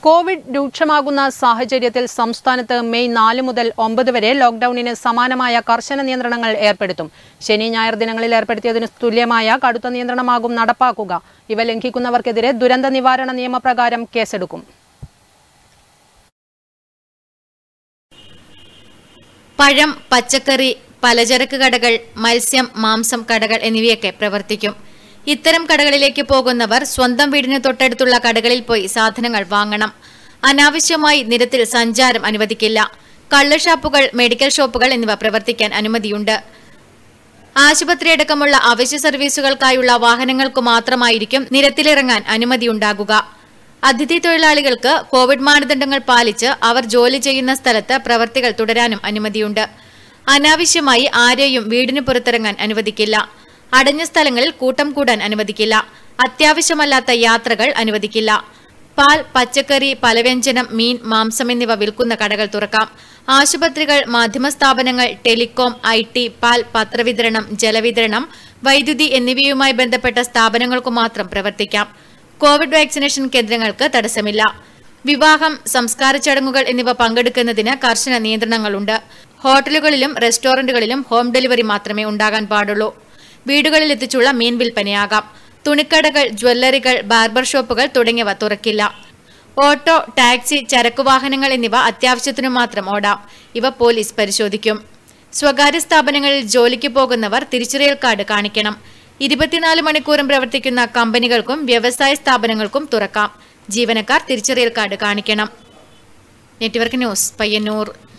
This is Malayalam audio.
കോവിഡ് രൂക്ഷമാകുന്ന സാഹചര്യത്തിൽ സംസ്ഥാനത്ത് മെയ് നാല് മുതൽ ഒമ്പത് വരെ ലോക്ഡൌണിന് സമാനമായ കർശന നിയന്ത്രണങ്ങൾ ഏർപ്പെടുത്തും ശനി ഞായർ ദിനങ്ങളിൽ ഏർപ്പെടുത്തിയതിനു തുല്യമായ കടുത്ത നിയന്ത്രണമാകും നടപ്പാക്കുക ഇവ ലംഘിക്കുന്നവർക്കെതിരെ ദുരന്ത നിവാരണ നിയമപ്രകാരം കേസെടുക്കും പഴം പച്ചക്കറി പലചരക്ക് കടകൾ മത്സ്യം മാംസം കടകൾ എന്നിവയൊക്കെ പ്രവർത്തിക്കും ഇത്തരം കടകളിലേക്ക് പോകുന്നവർ സ്വന്തം വീടിന് തൊട്ടടുത്തുള്ള കടകളിൽ പോയി സാധനങ്ങൾ വാങ്ങണം അനാവശ്യമായി നിരത്തിൽ സഞ്ചാരം അനുവദിക്കില്ല കള്ള് ഷാപ്പുകൾ മെഡിക്കൽ ഷോപ്പുകൾ എന്നിവ പ്രവർത്തിക്കാൻ അനുമതിയുണ്ട് ആശുപത്രിയടക്കമുള്ള അവശ്യ സർവീസുകൾക്കായുള്ള വാഹനങ്ങൾക്കു മാത്രമായിരിക്കും നിരത്തിലിറങ്ങാൻ അനുമതിയുണ്ടാകുക അതിഥി തൊഴിലാളികൾക്ക് കോവിഡ് മാനദണ്ഡങ്ങൾ പാലിച്ച് അവർ ജോലി ചെയ്യുന്ന സ്ഥലത്ത് പ്രവർത്തികൾ തുടരാനും അനുമതിയുണ്ട് അനാവശ്യമായി ആരെയും വീടിന് പുറത്തിറങ്ങാൻ അനുവദിക്കില്ല അടഞ്ഞ സ്ഥലങ്ങളിൽ കൂട്ടം കൂടാൻ അനുവദിക്കില്ല അത്യാവശ്യമല്ലാത്ത യാത്രകൾ അനുവദിക്കില്ല പാൽ പച്ചക്കറി പലവ്യഞ്ജനം മീൻ മാംസം എന്നിവ വിൽക്കുന്ന കടകൾ തുറക്കാം ആശുപത്രികൾ മാധ്യമ സ്ഥാപനങ്ങൾ ടെലികോം ഐ ടി പാൽ പത്രവിതരണം ജലവിതരണം വൈദ്യുതി എന്നിവയുമായി ബന്ധപ്പെട്ട സ്ഥാപനങ്ങൾക്കു മാത്രം പ്രവർത്തിക്കാം കോവിഡ് വാക്സിനേഷൻ കേന്ദ്രങ്ങൾക്ക് തടസ്സമില്ല വിവാഹം സംസ്കാര ചടങ്ങുകൾ എന്നിവ പങ്കെടുക്കുന്നതിന് കർശന നിയന്ത്രണങ്ങളുണ്ട് ഹോട്ടലുകളിലും റെസ്റ്റോറന്റുകളിലും ഹോം ഡെലിവറി മാത്രമേ ഉണ്ടാകാൻ പാടുള്ളൂ വീടുകളിൽ എത്തിച്ചുള്ള മീൻ വിൽപ്പനയാകാം തുണിക്കടകൾ ജ്വല്ലറികൾ ബാർബർ ഷോപ്പുകൾ തുടങ്ങിയവ തുറക്കില്ല ഓട്ടോ ടാക്സി ചരക്കുവാഹനങ്ങൾ എന്നിവ അത്യാവശ്യത്തിനു മാത്രം ഓടാം ഇവ പോലീസ് പരിശോധിക്കും സ്വകാര്യ സ്ഥാപനങ്ങളിൽ ജോലിക്ക് പോകുന്നവർ തിരിച്ചറിയൽ കാർഡ് കാണിക്കണം ഇരുപത്തിനാല് മണിക്കൂറും പ്രവർത്തിക്കുന്ന കമ്പനികൾക്കും വ്യവസായ സ്ഥാപനങ്ങൾക്കും തുറക്കാം ജീവനക്കാർ തിരിച്ചറിയൽ കാർഡ് കാണിക്കണം നെറ്റ്വർക്ക് ന്യൂസ് പയ്യന്നൂർ